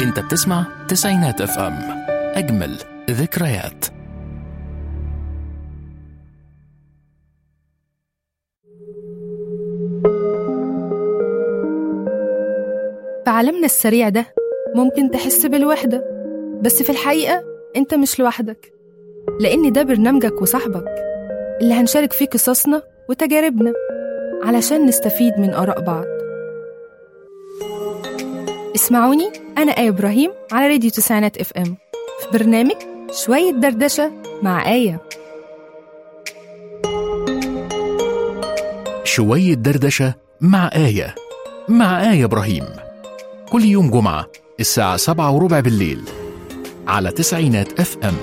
انت بتسمع تسعينات اف ام اجمل ذكريات في عالمنا السريع ده ممكن تحس بالوحدة بس في الحقيقة أنت مش لوحدك لأن ده برنامجك وصاحبك اللي هنشارك فيه قصصنا وتجاربنا علشان نستفيد من آراء بعض اسمعوني أنا آية إبراهيم على راديو تسعينات اف ام في برنامج شوية دردشة مع آية شوية دردشة مع آية مع آية إبراهيم كل يوم جمعة الساعة سبعة وربع بالليل على تسعينات اف ام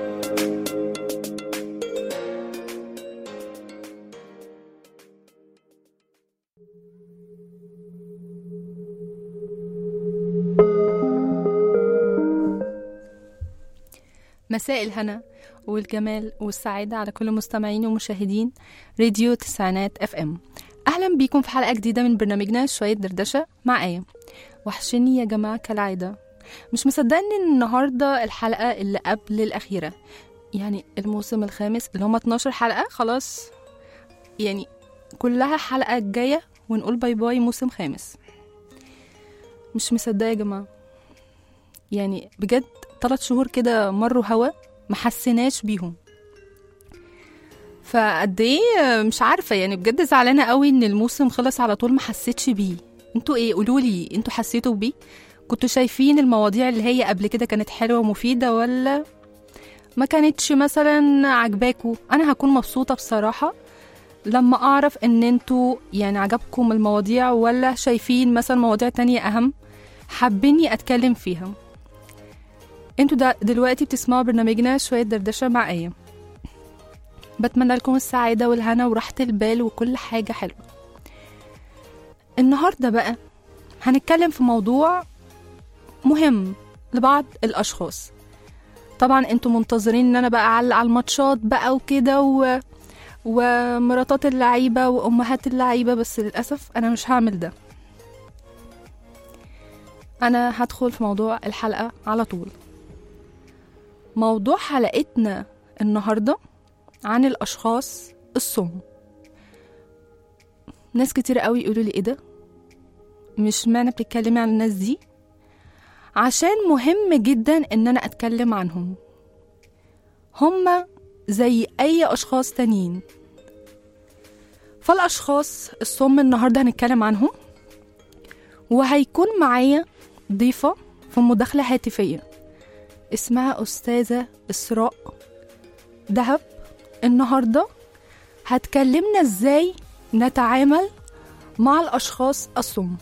مساء الهنا والجمال والسعادة على كل مستمعين ومشاهدين راديو تسعينات اف ام اهلا بيكم في حلقة جديدة من برنامجنا شوية دردشة مع آية وحشني يا جماعة كالعادة مش مصدقة ان النهاردة الحلقة اللي قبل الأخيرة يعني الموسم الخامس اللي هما 12 حلقة خلاص يعني كلها حلقة جاية ونقول باي باي موسم خامس مش مصدقة يا جماعة يعني بجد تلات شهور كده مروا هوا ما حسيناش بيهم فقد ايه مش عارفه يعني بجد زعلانه قوي ان الموسم خلص على طول ما حسيتش بيه انتوا ايه قولوا لي انتوا حسيتوا بيه كنتوا شايفين المواضيع اللي هي قبل كده كانت حلوه ومفيده ولا ما كانتش مثلا عجباكوا انا هكون مبسوطه بصراحه لما اعرف ان انتوا يعني عجبكم المواضيع ولا شايفين مثلا مواضيع تانية اهم حابيني اتكلم فيها انتوا دا دلوقتي بتسمعوا برنامجنا شوية دردشة مع آية بتمنى لكم السعادة والهنا وراحة البال وكل حاجة حلوة النهاردة بقى هنتكلم في موضوع مهم لبعض الأشخاص طبعا انتوا منتظرين ان انا بقى اعلق على الماتشات بقى وكده و... ومراتات اللعيبة وأمهات اللعيبة بس للأسف أنا مش هعمل ده أنا هدخل في موضوع الحلقة على طول موضوع حلقتنا النهاردة عن الأشخاص الصم ناس كتير قوي يقولوا لي ايه ده مش معنى بتتكلمي عن الناس دي عشان مهم جدا ان انا اتكلم عنهم هما زي اي اشخاص تانيين فالاشخاص الصم النهارده هنتكلم عنهم وهيكون معايا ضيفة في مداخلة هاتفية اسمها أستاذة إسراء دهب النهاردة هتكلمنا ازاي نتعامل مع الأشخاص الصم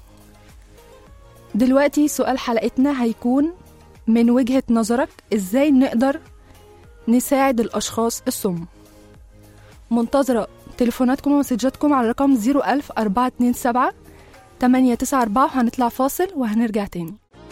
دلوقتي سؤال حلقتنا هيكون من وجهة نظرك ازاي نقدر نساعد الأشخاص الصم منتظرة تليفوناتكم ومسجاتكم على رقم 01000 427 894 وهنطلع فاصل وهنرجع تاني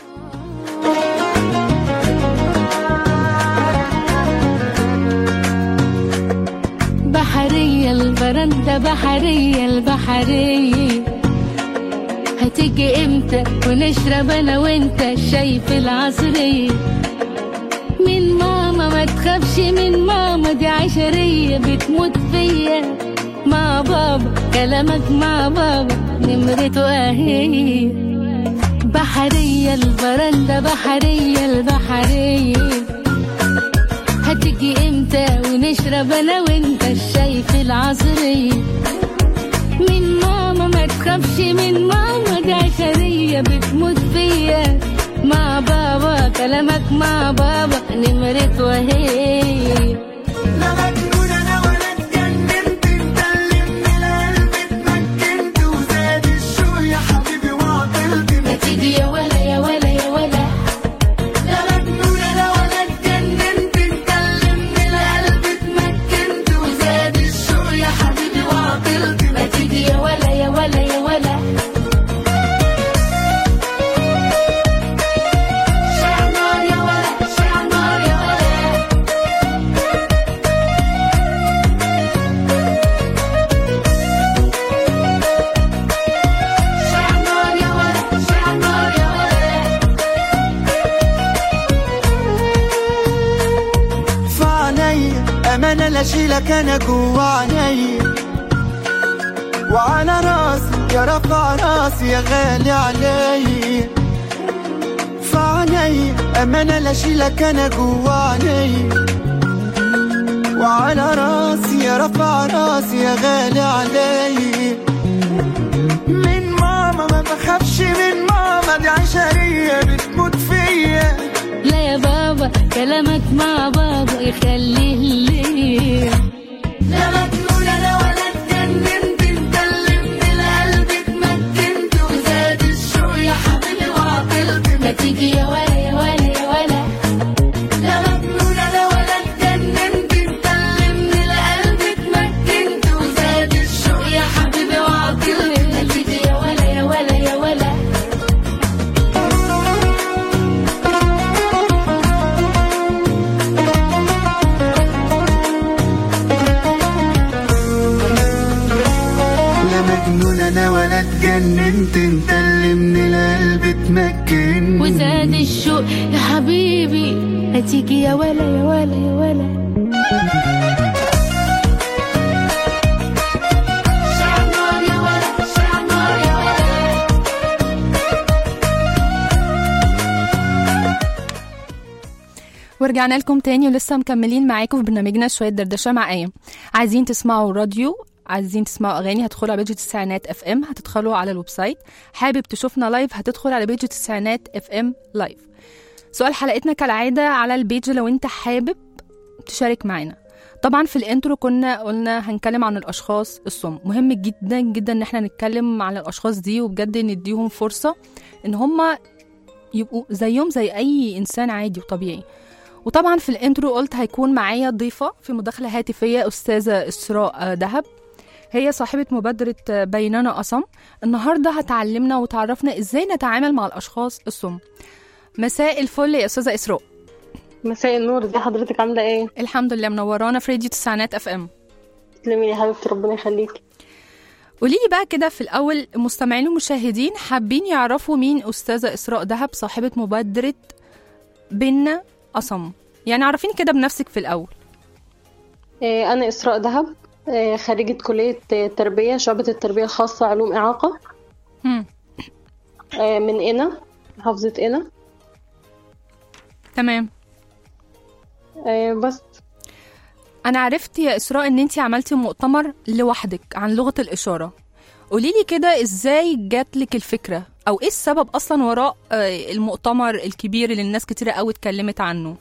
بحرية البرندة بحرية البحرية هتيجي امتى ونشرب انا وانت الشاي في العصرية من ماما ما تخافش من ماما دي عشرية بتموت فيا مع بابا كلامك مع بابا نمرته اهي بحرية البرندة بحرية البحرية هتيجي امتى ونشرب انا وانت الشاي في العصرية من ماما ما تخافش من ماما دي عشرية بتموت فيا مع بابا كلامك مع بابا نمرت وهي لا مجنون انا ولا اتجننت انت اللي من القلب اتمكنت وزاد الشوق يا حبيبي وعطلت ما تيجي يا ولا يا ولا يا ولا لا مجنون انا ولا اتجننت انت اللي من القلب اتمكنت وزاد الشوق يا حبيبي وعطلت ما تيجي يا ولا يا ولا يا ولا شعنار يا ولا شعنار يا ولا اشيلك انا جوا عينيا وعلى راسي يا رفع راسي يا غالي عليا في عينيا امانه لا اشيلك انا جوا عينيا وعلى راسي يا رفع راسي يا غالي عليا من ماما ما بخافش من ماما دي عشرية بتموت فيا لا يا بابا كلامك مع بابا يخليه ليه لا مجنون انا ولا اتجننت انت اللي من القلب اتمكنت وزاد الشوق يا حبيبي وعقلت ما تيجي يا ولا يا ولا يا ولا لا مجنون انا ولا اتجننت انت اللي من القلب اتمكنت وزاد الشوق يا حبيبي وعقلت ما تيجي يا ولا يا ولا يا ولا لا مجنون انا ولا اتجننت انت اللي من القلب اتمكنت وزاد الشوق يا حبيبي ما تيجي يا ولا يا ولا يا ولا شعنار يا ولد شعنار يا ولد ورجعنا لكم تاني ولسه مكملين معاكم في برنامجنا شوية دردشة مع آية عايزين تسمعوا راديو عايزين تسمعوا أغاني هتدخلوا على بيج التسعينات اف ام هتدخلوا على الويب سايت حابب تشوفنا لايف هتدخل على بيج التسعينات اف ام لايف سؤال حلقتنا كالعادة على البيج لو انت حابب تشارك معانا طبعا في الانترو كنا قلنا هنتكلم عن الاشخاص الصم مهم جدا جدا ان احنا نتكلم عن الاشخاص دي وبجد نديهم فرصة ان هم يبقوا زيهم زي اي انسان عادي وطبيعي وطبعا في الانترو قلت هيكون معايا ضيفة في مداخلة هاتفية أستاذة إسراء دهب هي صاحبة مبادرة بيننا أصم النهاردة هتعلمنا وتعرفنا إزاي نتعامل مع الأشخاص الصم مساء الفل يا أستاذة إسراء مساء النور دي حضرتك عاملة ايه؟ الحمد لله منورانا في راديو تسعينات اف ام تسلمي يا حبيبتي ربنا يخليكي قولي لي بقى كده في الأول المستمعين والمشاهدين حابين يعرفوا مين أستاذة إسراء دهب صاحبة مبادرة بينا أصم يعني عرفيني كده بنفسك في الأول آه، أنا إسراء دهب آه، خريجة كلية آه، تربية شعبة التربية الخاصة علوم إعاقة هم. آه، من قنا محافظة قنا تمام آه، بس انا عرفت يا اسراء ان انتي عملتي مؤتمر لوحدك عن لغه الاشاره قولي لي كده ازاي جاتلك الفكره او ايه السبب اصلا وراء آه، المؤتمر الكبير اللي الناس كتيره قوي اتكلمت عنه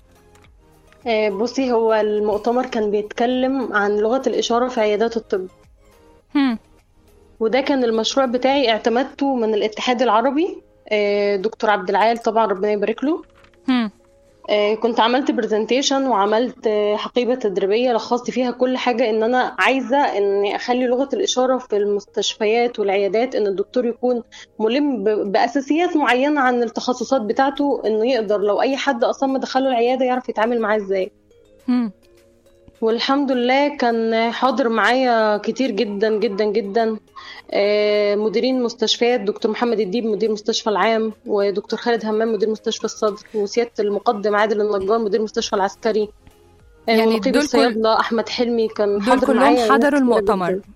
آه، بصي هو المؤتمر كان بيتكلم عن لغة الإشارة في عيادات الطب هم. وده كان المشروع بتاعي اعتمدته من الاتحاد العربي آه، دكتور عبد العال طبعا ربنا يبارك له هم. آه، كنت عملت برزنتيشن وعملت آه، حقيبة تدريبية لخصت فيها كل حاجة ان انا عايزة اني اخلي لغة الاشارة في المستشفيات والعيادات ان الدكتور يكون ملم ب- باساسيات معينة عن التخصصات بتاعته انه يقدر لو اي حد اصلا دخله العيادة يعرف يتعامل معاه ازاي هم. والحمد لله كان حاضر معايا كتير جدا جدا جدا آه، مديرين مستشفيات دكتور محمد الديب مدير مستشفى العام ودكتور خالد همام مدير مستشفى الصدر وسيادة المقدم عادل النجار مدير مستشفى العسكري آه، يعني ونقيب دول كل- الصيادلة أحمد حلمي كان دول حاضر كلهم معايا حضروا ناس كتيرة المؤتمر. جداً.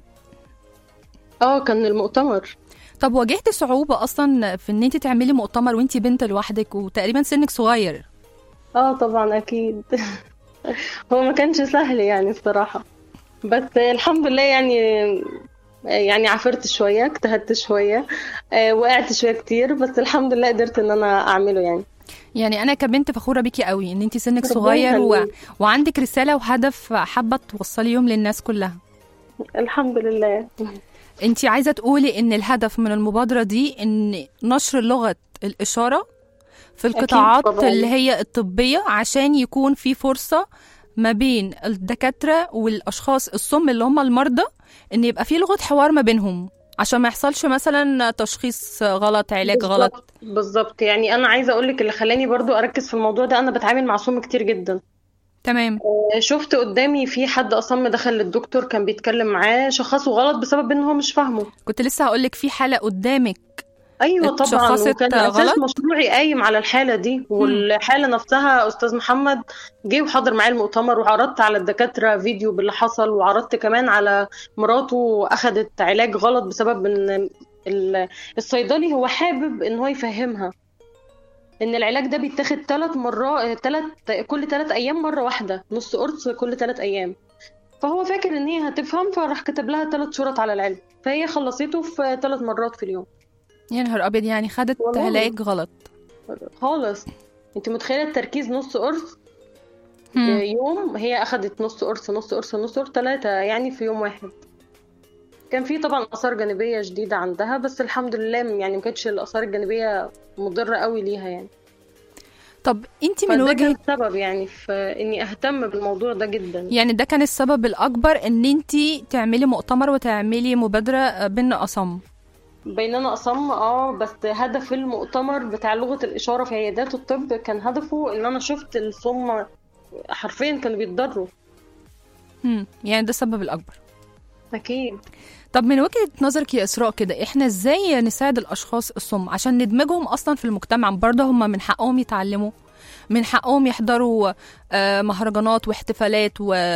اه كان المؤتمر طب واجهتي صعوبه اصلا في ان انت تعملي مؤتمر وانت بنت لوحدك وتقريبا سنك صغير اه طبعا اكيد هو ما كانش سهل يعني الصراحة بس الحمد لله يعني يعني عافرت شوية اجتهدت شوية آه، وقعت شوية كتير بس الحمد لله قدرت ان انا اعمله يعني يعني انا كبنت فخوره بيكي قوي ان انت سنك ربنا صغير و... يخليك. وعندك رساله وهدف حابه توصليهم للناس كلها الحمد لله انت عايزه تقولي ان الهدف من المبادره دي ان نشر لغه الاشاره في القطاعات طبعاً. اللي هي الطبيه عشان يكون في فرصه ما بين الدكاتره والاشخاص الصم اللي هم المرضى ان يبقى في لغه حوار ما بينهم عشان ما يحصلش مثلا تشخيص غلط علاج غلط بالظبط- بالظبط يعني انا عايزة اقولك اللي خلاني برضو اركز في الموضوع ده انا بتعامل مع صم كتير جدا تمام آه، شفت قدامي في حد اصم دخل للدكتور كان بيتكلم معاه شخصه غلط بسبب ان هو مش فاهمه كنت لسه هقولك في حاله قدامك ايوه طبعا اتشخصت وكان اساس غلط؟ مشروعي قايم على الحاله دي والحاله نفسها استاذ محمد جه وحضر معايا المؤتمر وعرضت على الدكاتره فيديو باللي حصل وعرضت كمان على مراته اخذت علاج غلط بسبب ان ال- الصيدلي هو حابب ان هو يفهمها ان العلاج ده بيتاخد ثلاث مرات ثلاث كل ثلاث ايام مره واحده نص قرص كل ثلاث ايام فهو فاكر ان هي هتفهم فراح كتب لها ثلاث شرط على العلم فهي خلصته في ثلاث مرات في اليوم يا نهار ابيض يعني خدت والله. علاج غلط خالص انت متخيله التركيز نص قرص مم. يوم هي اخدت نص قرص نص قرص نص قرص ثلاثة يعني في يوم واحد كان في طبعا اثار جانبيه شديده عندها بس الحمد لله يعني ما كانتش الاثار الجانبيه مضره قوي ليها يعني طب انت من فده وجهة كان السبب يعني في اني اهتم بالموضوع ده جدا يعني ده كان السبب الأكبر إن أنت تعملي مؤتمر وتعملي مبادرة بين أصم بيننا أصم اه بس هدف المؤتمر بتاع لغة الإشارة في عيادات الطب كان هدفه إن أنا شفت الصم حرفيا كانوا بيتضروا هم. يعني ده السبب الأكبر أكيد طب من وجهة نظرك يا إسراء كده إحنا إزاي نساعد الأشخاص الصم عشان ندمجهم أصلا في المجتمع برضه هم من حقهم يتعلموا من حقهم يحضروا آه، مهرجانات واحتفالات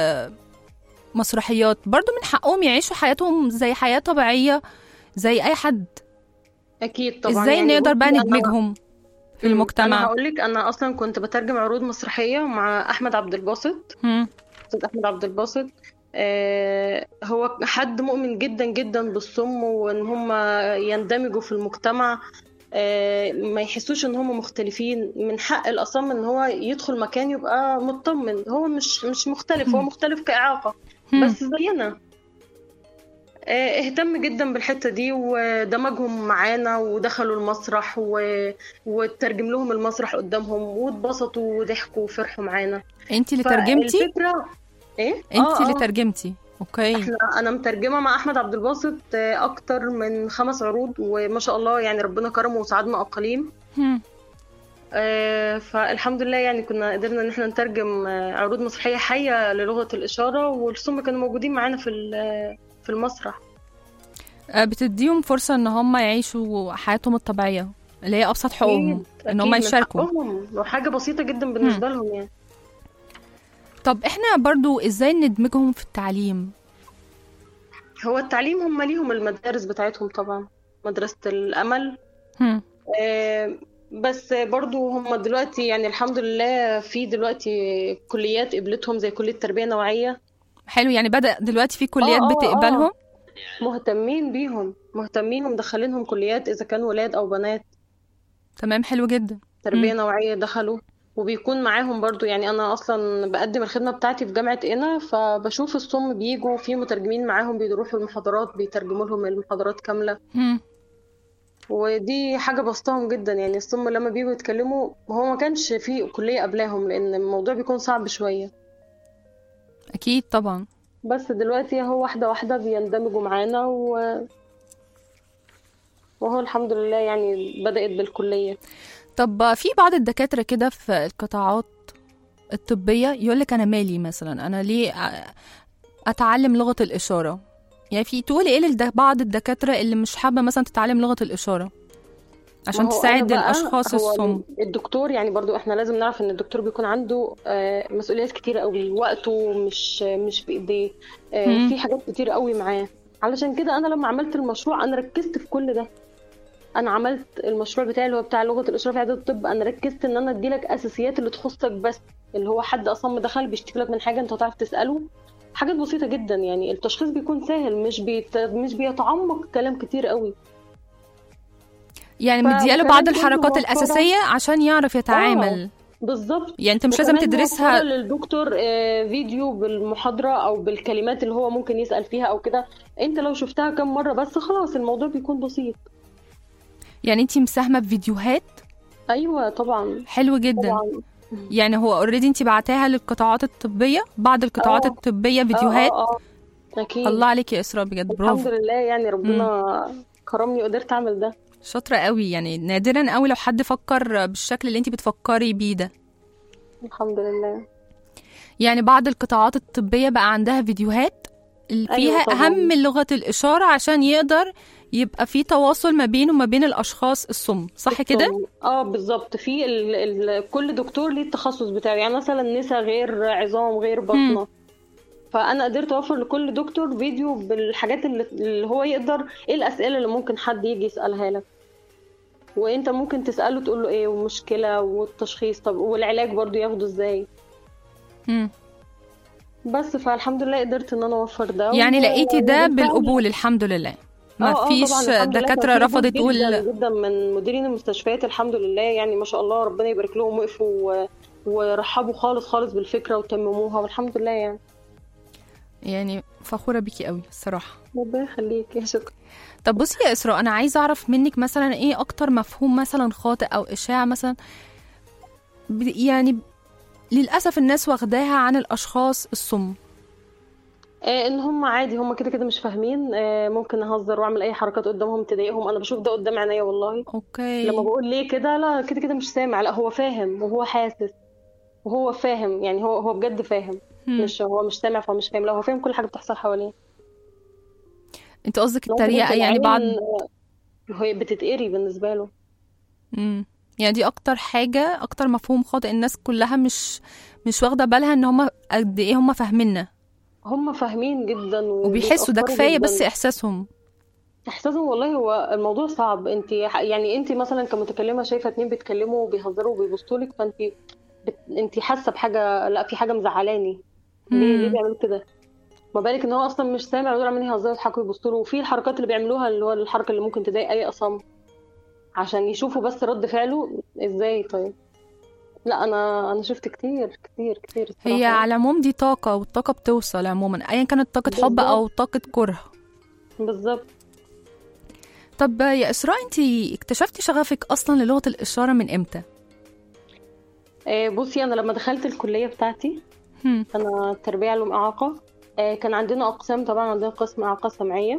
ومسرحيات برضه من حقهم يعيشوا حياتهم زي حياة طبيعية زي أي حد أكيد طبعا إزاي يعني نقدر بقى بصي أنا- ندمجهم في أنا المجتمع هقول لك أنا أصلا كنت بترجم عروض مسرحية مع أحمد عبد الباسط هم. أستاذ أحمد عبد الباسط آه، هو حد مؤمن جدا جدا بالصم وإن هم يندمجوا في المجتمع آه، ما يحسوش ان هم مختلفين من حق الاصم ان هو يدخل مكان يبقى مطمن هو مش مش مختلف هو مختلف كإعاقة هم. بس زينا آه، اهتم جدا بالحتة دي ودمجهم معانا ودخلوا المسرح و... وترجم لهم المسرح قدامهم واتبسطوا وضحكوا وفرحوا معانا أنت اللي ترجمتي فالفكرة ايه أنت آه، اللي آه. ترجمتي أوكي احنا انا مترجمه مع احمد عبد الباسط آه، اكتر من خمس عروض وما شاء الله يعني ربنا كرمه وساعدنا اقاليم هم. آه، فالحمد لله يعني كنا قدرنا ان احنا نترجم آه، عروض مسرحيه حيه للغه الاشاره والصم كانوا موجودين معانا في ال- في المسرح آه، بتديهم فرصة إن هم يعيشوا حياتهم الطبيعية اللي هي أبسط حقوقهم أكيد، إن هم أكيد، من يشاركوا حقهم وحاجه بسيطه جدا بالنسبه لهم يعني طب إحنا برضو إزاي ندمجهم في التعليم هو التعليم هم ليهم المدارس بتاعتهم طبعا مدرسه الامل هم. آه، بس برضو هم دلوقتي يعني الحمد لله في دلوقتي كليات قبلتهم زي كليه تربيه نوعيه حلو يعني بدأ دلوقتي في كليات آه، آه، بتقبلهم مهتمين بيهم مهتمين ومدخلينهم كليات اذا كانوا ولاد او بنات تمام حلو جدا تربيه نوعيه دخلوا وبيكون معاهم برضو يعني انا اصلا بقدم الخدمه بتاعتي في جامعه قنا فبشوف الصم بيجوا في مترجمين معاهم بيروحوا المحاضرات بيترجموا لهم المحاضرات كامله هم. ودي حاجه بسطهم جدا يعني الصم لما بيجوا يتكلموا هو ما كانش في كليه قبلهم لان الموضوع بيكون صعب شويه أكيد طبعا بس دلوقتي هو واحده واحده بيندمجوا معانا و وهو الحمد لله يعني بدأت بالكلية طب في بعض الدكاترة كده في القطاعات الطبية يقولك أنا مالي مثلا أنا ليه أ- أتعلم لغة الإشارة يعني في تقولي إيه لبعض الدكاترة اللي مش حابة مثلا تتعلم لغة الإشارة عشان ما هو تساعد أنا بقى الأشخاص هو الصم الدكتور يعني برضو احنا لازم نعرف ان الدكتور بيكون عنده آه، مسؤوليات كتير قوي وقته مش مش بايديه آه، مم. في حاجات كتير قوي معاه علشان كده انا لما عملت المشروع انا ركزت في كل ده انا عملت المشروع بتاعي اللي هو بتاع لغه الاشاره في عياده الطب انا ركزت ان انا ادي لك اساسيات اللي تخصك بس اللي هو حد اصم دخل بيشتكي لك من حاجه انت هتعرف تساله حاجات بسيطه جدا يعني التشخيص بيكون سهل مش بيت... مش بيتعمق كلام كتير قوي يعني ف- مدياله وكمان بعض برضو الحركات موفرة- الأساسية عشان يعرف يتعامل بالظبط يعني أنت مش لازم وكمان تدرسها موفرة للدكتور آه، فيديو بالمحاضرة أو بالكلمات اللي هو ممكن يسأل فيها أو كده أنت لو شفتها كم مرة بس خلاص الموضوع بيكون بسيط يعني أنت مساهمة بفيديوهات أيوة طبعا حلو جدا طبعا يعني هو اوريدي انت بعتاها للقطاعات الطبية بعض القطاعات آه. الطبية فيديوهات آه آه آه. أكيد الله عليك يا إسراء بجد الحمد برافو لله يعني ربنا كرمني وقدرت أعمل ده شاطرة قوي يعني نادرا قوي لو حد فكر بالشكل اللي انت بتفكري بيه ده الحمد لله يعني بعض القطاعات الطبية بقى عندها فيديوهات اللي أيوة فيها طبعاً. أهم لغة الإشارة عشان يقدر يبقى في تواصل ما بينه وما بين الاشخاص الصم صح كده اه بالظبط في ال... ال... كل دكتور ليه التخصص بتاعه يعني مثلا نسا غير عظام غير بطنه فانا قدرت اوفر لكل دكتور فيديو بالحاجات اللي, اللي هو يقدر ايه الاسئله اللي ممكن حد يجي يسالها لك وانت ممكن تساله تقول له ايه والمشكله والتشخيص طب والعلاج برضو ياخده ازاي مم. بس فالحمد لله قدرت ان انا اوفر ده يعني و- لقيتي ده وبالفعل- بالقبول الحمد لله ما آه، آه، فيش طبعاً الحمد لله كان دكاتره في قبول رفضت تقول جدا جدا من مديرين المستشفيات الحمد لله يعني ما شاء الله ربنا يبارك لهم وقفوا و- ورحبوا خالص خالص بالفكره وتمموها والحمد لله يعني يعني فخوره بيكي قوي الصراحه ربنا يخليك يا شكرا طب بصي يا اسراء انا عايزه اعرف منك مثلا ايه اكتر مفهوم مثلا خاطئ او اشاعه مثلا ب- يعني للاسف الناس واخداها عن الاشخاص الصم آه ان هم عادي هم كده كده مش فاهمين آه ممكن اهزر واعمل اي حركات قدامهم تضايقهم انا بشوف ده قدام عينيا والله اوكي لما بقول ليه كده لا كده كده مش سامع لا هو فاهم وهو حاسس وهو فاهم يعني هو هو بجد فاهم هم. مش هو مش سامع فهو مش فاهم لا هو فاهم كل حاجه بتحصل حواليه انت قصدك ممكن التريقه يكون يعني بعض عين، آه، هي بتتقري بالنسبه له مم. يعني دي اكتر حاجه اكتر مفهوم خاطئ الناس كلها مش مش واخده بالها ان هم قد ايه هم فاهميننا هم فاهمين جدا وبيحسوا ده وبيتأثروا كفايه جداً. بس احساسهم احساسهم والله هو الموضوع صعب انت يعني انت مثلا كمتكلمه شايفه اتنين بيتكلموا وبيهزروا وبيبصوا لك فانت بت... انت حاسه بحاجه لا في حاجه مزعلاني ليه ليه مم. بيعملوا كده ما بالك ان هو اصلا مش سامع ودول عمالين يهزروا يضحكوا ويبصوا له وفي الحركات اللي بيعملوها اللي هو الحركه اللي ممكن تضايق اي اصم عشان يشوفوا بس رد فعله ازاي طيب لا انا انا شفت كتير كتير كتير الصراحة. هي على العموم دي طاقه والطاقه بتوصل عموما ايا كانت طاقه حب بالظبط. او طاقه كره بالظبط طب يا اسراء انت اكتشفتي شغفك اصلا للغه الاشاره من امتى آه، بصي انا لما دخلت الكليه بتاعتي هم. انا تربيه علوم اعاقه آه، كان عندنا اقسام طبعا عندنا قسم اعاقه سمعيه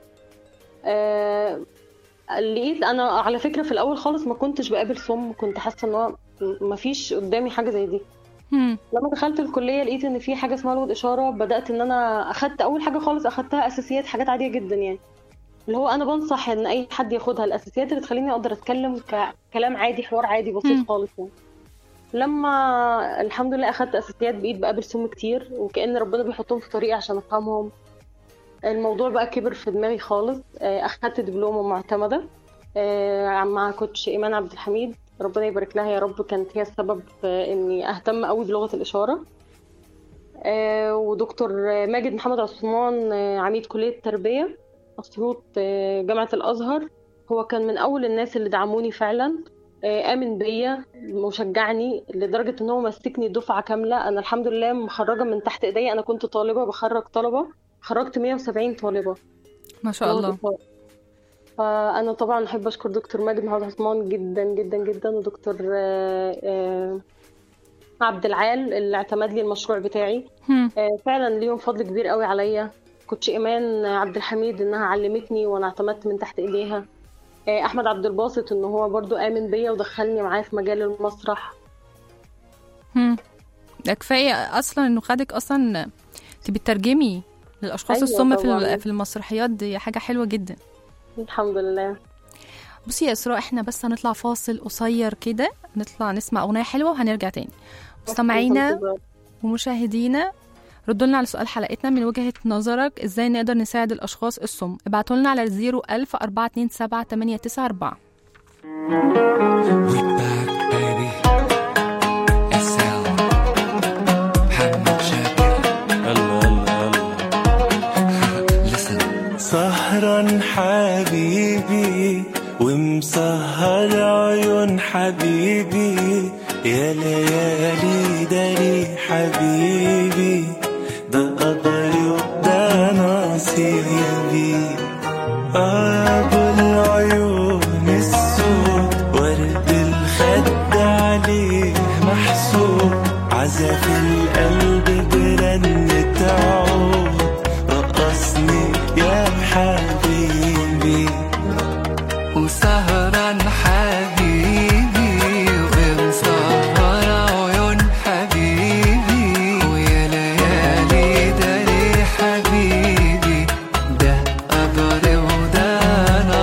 آه، لقيت انا على فكره في الاول خالص ما كنتش بقابل صم كنت حاسه ان هو ما فيش قدامي حاجه زي دي هم. لما دخلت الكليه لقيت ان في حاجه اسمها لغه اشاره بدات ان انا اخدت اول حاجه خالص اخدتها اساسيات حاجات عاديه جدا يعني اللي هو انا بنصح ان اي حد ياخدها الاساسيات اللي تخليني اقدر اتكلم ككلام عادي حوار عادي مم. بسيط خالص يعني لما الحمد لله اخدت اساسيات بقيت بقابل سم كتير وكأن ربنا بيحطهم في طريقي عشان افهمهم الموضوع بقى كبر في دماغي خالص آه، اخدت دبلومه معتمده آه، مع كوتش ايمان عبد الحميد ربنا يبارك لها يا رب كانت هي السبب في اني اهتم قوي بلغه الاشاره آه، ودكتور ماجد محمد عثمان آه، عميد كليه التربيه اسيوط آه، جامعه الازهر هو كان من اول الناس اللي دعموني فعلا آه، امن بيا وشجعني لدرجه ان هو مسكني دفعه كامله انا الحمد لله مخرجه من تحت ايديا انا كنت طالبه بخرج طلبه خرجت 170 طالبه ما شاء الله فأنا طبعا أحب أشكر دكتور ماجد محمد عثمان جدا جدا جدا ودكتور آه، آه، عبد العال اللي اعتمد لي المشروع بتاعي هم. آه، فعلا ليهم فضل كبير قوي عليا كوتش إيمان عبد الحميد إنها علمتني وأنا اعتمدت من تحت إيديها آه، أحمد عبد الباسط إن هو برضو آمن بيا ودخلني معاه في مجال المسرح هم. ده كفايه اصلا انه خدك اصلا انت بتترجمي للاشخاص أيوة الصم في طبعاً. ال- في المسرحيات دي حاجه حلوه جدا الحمد لله بصي يا اسراء احنا بس هنطلع فاصل قصير كده نطلع نسمع اغنيه حلوه وهنرجع تاني مستمعينا ومشاهدينا ردوا لنا على سؤال حلقتنا من وجهة نظرك ازاي نقدر نساعد الاشخاص الصم ابعتوا لنا على 01000 427 894 We back, baby. SL. محمد شاكر. Listen. سهران حبيبي ومسهر عيون حبيبي يا ليالي داري حبيبي ده قدري وده نصيبي أبو العيون السود ورد الخد عليه محسوب عزف القلب برنة عود رقصني يا حبيبي وسهران حبيبي ومسهر عيون حبيبي ويا ليالي داري حبيبي ده قدري وده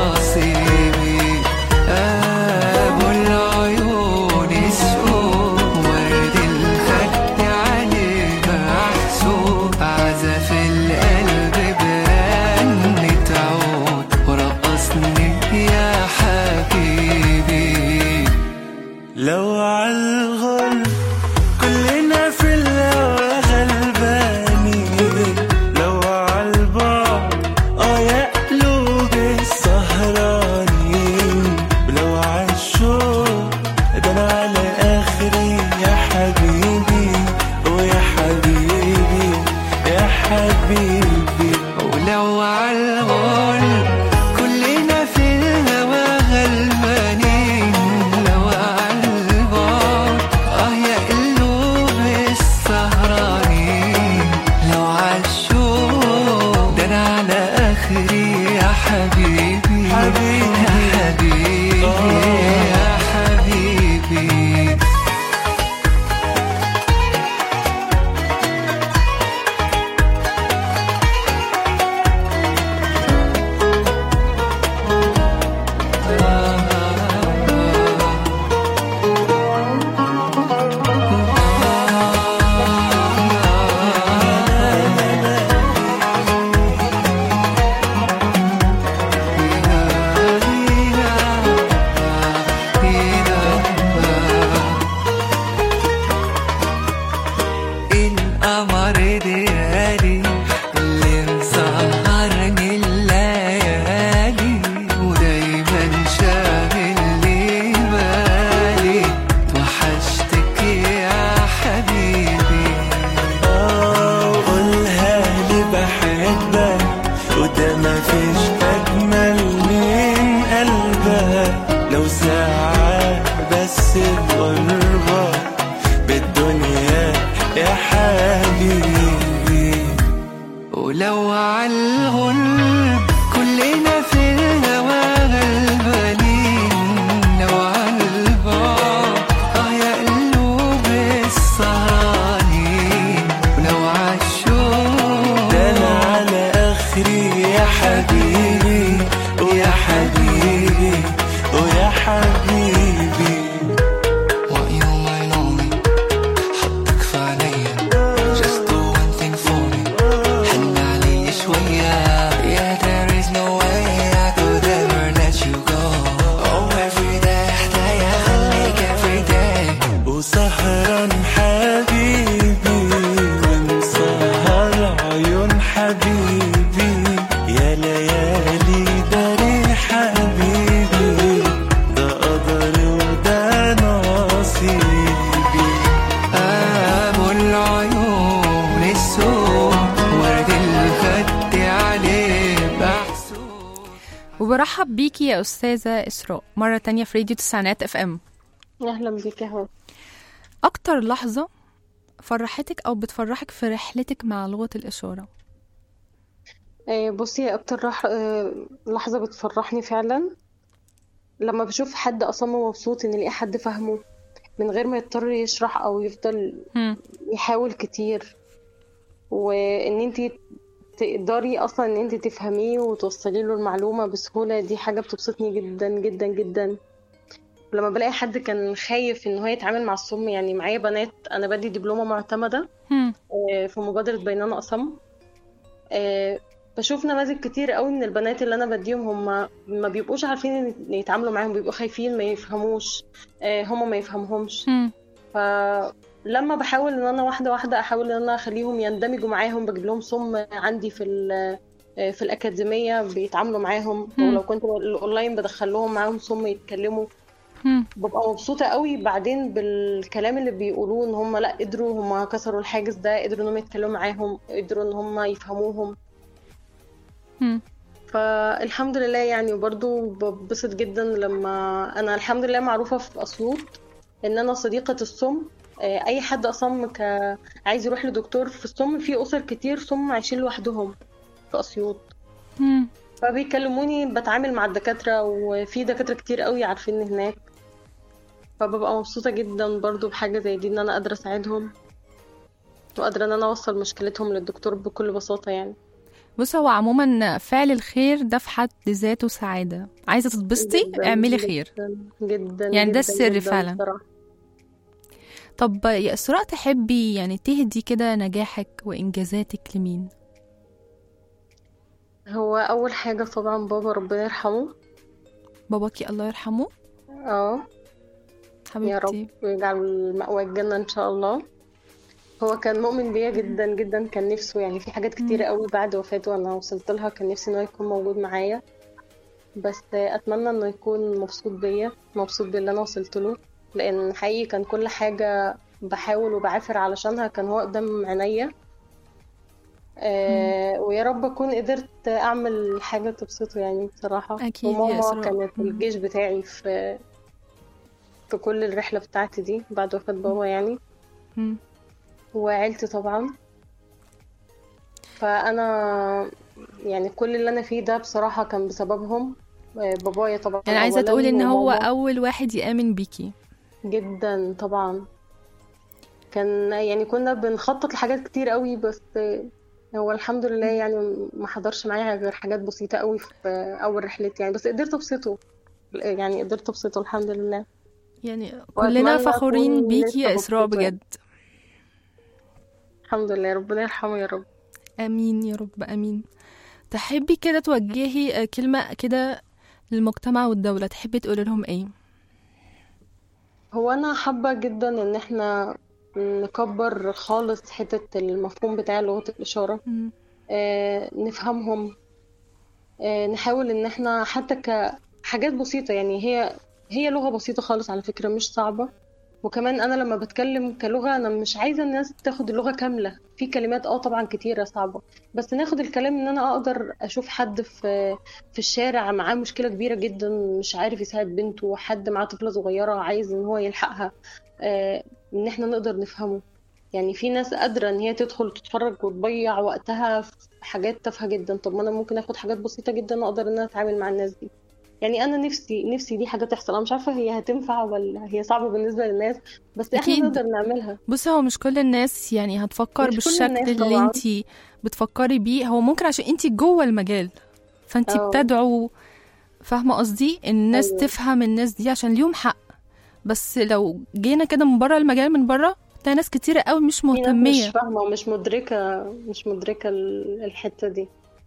وبرحب بيكي يا أستاذة إسراء مرة تانية في راديو تسعينات اف ام اهلا بيك يا هو أكتر لحظة فرحتك أو بتفرحك في رحلتك مع لغة الإشارة آه، بصي اكتر رح... آه، لحظة بتفرحني فعلا لما بشوف حد اصلا مبسوط ان يلاقي حد فاهمه من غير ما يضطر يشرح او يفضل مم. يحاول كتير وان انت تقدري اصلا ان انت تفهميه وتوصلي له المعلومة بسهولة دي حاجة بتبسطني جدا جدا جدا لما بلاقي حد كان خايف ان هو يتعامل مع الصم يعني معايا بنات انا بدي دبلومة معتمدة مم. آه، في مبادرة بيننا أصم آه، بشوف نماذج كتير قوي من البنات اللي أنا بديهم هم ما بيبقوش عارفين إن يتعاملوا معاهم بيبقوا خايفين ما يفهموش آه، هم ما يفهمهمش مم. فلما بحاول إن أنا واحدة واحدة أحاول إن أنا أخليهم يندمجوا معاهم بجيب لهم صم عندي في ال- آه، في الأكاديمية بيتعاملوا معاهم مم. ولو كنت الأونلاين بدخل لهم معاهم صم يتكلموا مم. ببقى مبسوطة قوي بعدين بالكلام اللي بيقولوه ان هم لا قدروا هم كسروا الحاجز ده قدروا انهم يتكلموا معاهم قدروا ان هم يفهموهم مم. فالحمد لله يعني وبرضه ببسط جدا لما انا الحمد لله معروفة في اسيوط ان انا صديقة الصم آه، اي حد اصم ك... عايز يروح لدكتور في الصم في اسر كتير صم عايشين لوحدهم في اسيوط مم. فبيكلموني بتعامل مع الدكاترة وفي دكاترة كتير قوي عارفيني هناك فببقى مبسوطة جدا برضو بحاجة زي دي ان انا قادرة اساعدهم وقادرة ان انا اوصل مشكلتهم للدكتور بكل بساطة يعني بص هو عموما فعل الخير ده في حد ذاته سعادة عايزة تتبسطي جداً اعملي جداً خير جدا يعني ده جداً السر جداً فعلاً. بصراحة. طب يا إسراء تحبي يعني تهدي كده نجاحك وإنجازاتك لمين؟ هو اول حاجة طبعا بابا ربنا يرحمه باباكي الله يرحمه اه يا حبيبتي رب ويجعل المأوى الجنة ان شاء الله هو كان مؤمن بيا جدا جدا كان نفسه يعني في حاجات كتيرة قوي بعد وفاته انا وصلت لها كان نفسي انه يكون موجود معايا بس اتمنى انه يكون مبسوط بيا مبسوط باللي انا وصلت له لان حقيقي كان كل حاجة بحاول وبعافر علشانها كان هو قدام عينيا آه ويا رب اكون قدرت اعمل حاجة تبسطه يعني بصراحة أكيد يا وماما إسراء. كانت مم. الجيش بتاعي في في كل الرحلة بتاعتي دي بعد وفاة بابا يعني مم. وعيلتي طبعا فانا يعني كل اللي انا فيه ده بصراحة كان بسببهم آه، بابايا طبعا يعني عايزة أولاً تقولي إن هو وماما. أول واحد يآمن بيكي جدا طبعا كان يعني كنا بنخطط لحاجات كتير قوي بس هو الحمد لله يعني ما حضرش معايا غير حاجات بسيطة قوي في اول رحلتي يعني بس قدرت ابسطه يعني قدرت ابسطه الحمد لله يعني وأتمنى كلنا فخورين أكون بيكي لسه يا إسراء مبسوطة. بجد الحمد لله ربنا يرحمه يا رب امين يا رب امين تحبي كده توجهي آه، كلمة كده للمجتمع والدولة تحبي تقولي لهم ايه هو انا حابة جدا ان احنا نكبر خالص حتة المفهوم بتاع لغة الإشارة مم. آه، نفهمهم آه، نحاول ان احنا حتى كحاجات بسيطة يعني هي هي لغة بسيطة خالص على فكرة مش صعبة وكمان انا لما بتكلم كلغة انا مش عايزة الناس تاخد اللغة كاملة في كلمات اه طبعا كتيرة صعبة بس ناخد الكلام ان انا اقدر اشوف حد في في الشارع معاه مشكلة كبيرة جدا مش عارف يساعد بنته حد معاه طفلة صغيرة عايز ان هو يلحقها آه، ان احنا نقدر نفهمه يعني في ناس قادرة ان هي تدخل تتفرج وتضيع وقتها في حاجات تافهة جدا طب ما انا ممكن اخد حاجات بسيطة جدا اقدر ان انا اتعامل مع الناس دي يعني انا نفسي نفسي دي حاجة تحصل انا مش عارفة هي هتنفع ولا هي صعبة بالنسبة للناس بس احنا أكيد. نقدر نعملها بصي هو مش كل الناس يعني هتفكر مش كل بالشكل الناس اللي طبعاً. انتي بتفكري بيه هو ممكن عشان انتي جوه المجال فانتي أه. بتدعو فاهمة قصدي الناس أيوة. تفهم الناس دي عشان ليهم حق بس لو جينا كده من بره المجال من بره تلاقي ناس كتيرة قوي مش في ناس مهتمية مش فاهمة ومش مدركة مش مدركة ال- الحتة دي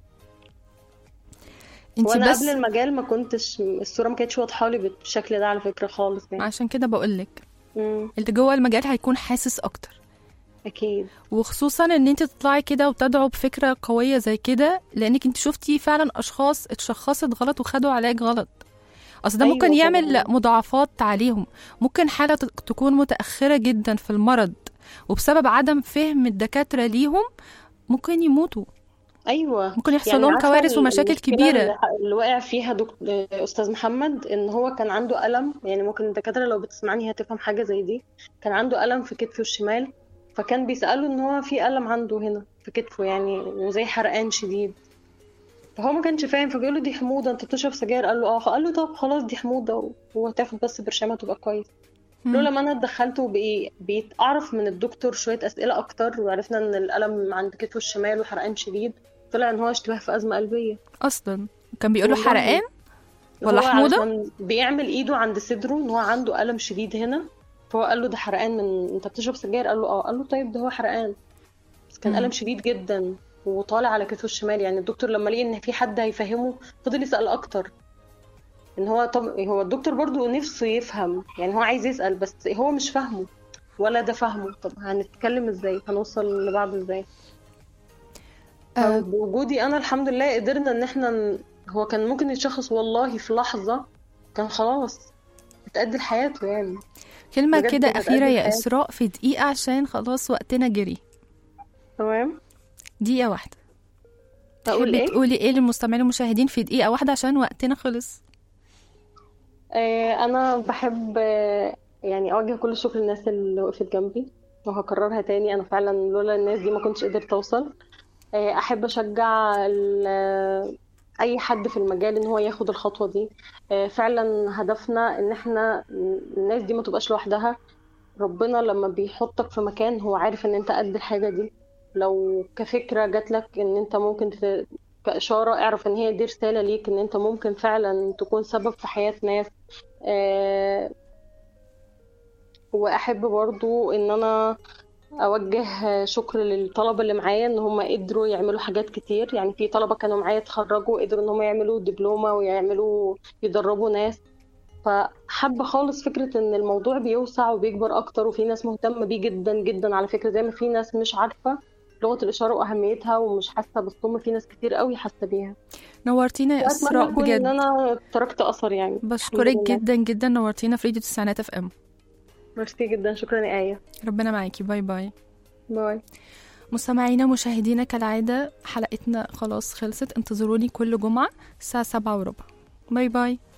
انتي وانا بس قبل المجال ما كنتش الصورة ما كانتش واضحة لي بالشكل ده على فكرة خالص يعني عشان كده بقولك مم. اللي جوه المجال هيكون حاسس اكتر اكيد وخصوصا ان انت تطلعي كده وتدعو بفكره قويه زي كده لانك انت شفتي فعلا اشخاص اتشخصت غلط وخدوا علاج غلط اصل ده أيوة ممكن يعمل طبعاً. مضاعفات عليهم ممكن حاله ت- تكون متاخره جدا في المرض وبسبب عدم فهم الدكاتره ليهم ممكن يموتوا ايوه ممكن يحصل يعني لهم عارفة كوارث ومشاكل المشكلة كبيرة اللي اللي وقع فيها دك... استاذ محمد ان هو كان عنده الم يعني ممكن الدكاتره لو بتسمعني هتفهم حاجه زي دي كان عنده الم في كتفه الشمال فكان بيساله ان هو في الم عنده هنا في كتفه يعني وزي حرقان شديد فهو ما كانش فاهم فبيقول له دي حموضه انت بتشرب سجاير قال له اه قال له طب خلاص دي حموضه وهتاخد بس برشامه تبقى كويس لولا ما انا اتدخلت وبقي بقيت اعرف من الدكتور شويه اسئله اكتر وعرفنا ان الالم عند كتفه الشمال وحرقان شديد طلع ان هو اشتباه في ازمه قلبيه اصلا كان بيقول له والله. حرقان ولا هو حموضة؟ علشان بيعمل ايده عند صدره ان هو عنده الم شديد هنا فهو قال له ده حرقان من انت بتشرب سجاير قال له اه قال له طيب ده هو حرقان بس كان مم. الم شديد جدا وطالع على كتفه الشمال يعني الدكتور لما لقي ان في حد هيفهمه فضل يسال اكتر ان هو طب هو الدكتور برضو نفسه يفهم يعني هو عايز يسال بس هو مش فاهمه ولا ده فاهمه طب هنتكلم ازاي هنوصل لبعض ازاي آه، بوجودي انا الحمد لله قدرنا ان احنا ن... هو كان ممكن يتشخص والله في لحظة كان خلاص اتأدي لحياته يعني كلمة بجد كده كانت أخيرة قد يا الحياة. إسراء في دقيقة عشان خلاص وقتنا جري تمام دقيقة واحدة اقول تحبي ايه تقولي ايه للمستمعين المشاهدين في دقيقة واحدة عشان وقتنا خلص آه انا بحب آه يعني اوجه كل الشكر للناس اللي وقفت جنبي وهكررها تاني انا فعلا لولا الناس دي ما كنتش قدرت اوصل آه احب اشجع ال- اي حد في المجال ان هو ياخد الخطوة دي آه فعلا هدفنا ان احنا الناس دي ما تبقاش لوحدها ربنا لما بيحطك في مكان هو عارف ان انت قد الحاجة دي لو كفكرة جاتلك ان انت ممكن تت... كإشارة اعرف ان هي دي رسالة ليك ان انت ممكن فعلا تكون سبب في حياة ناس آه، واحب برضو ان انا اوجه شكر للطلبة اللي معايا ان هم قدروا يعملوا حاجات كتير يعني في طلبة كانوا معايا اتخرجوا قدروا ان هم يعملوا دبلومة ويعملوا يدربوا ناس فحابة خالص فكرة ان الموضوع بيوسع وبيكبر اكتر وفي ناس مهتمة بيه جدا جدا على فكرة زي ما في ناس مش عارفة لغة الإشارة وأهميتها ومش حاسة بالصم في ناس كتير قوي حاسة بيها نورتينا يا وأتمنى إسراء أكون إن بجد أنا تركت أثر يعني بشكرك الحمد لله. جدا جدا نورتينا في راديو تسعينات اف ام ميرسي جدا شكرا يا آية ربنا معاكي باي باي باي مستمعينا مشاهدينا كالعادة حلقتنا خلاص خلصت انتظروني كل جمعة الساعة سبعة وربع باي باي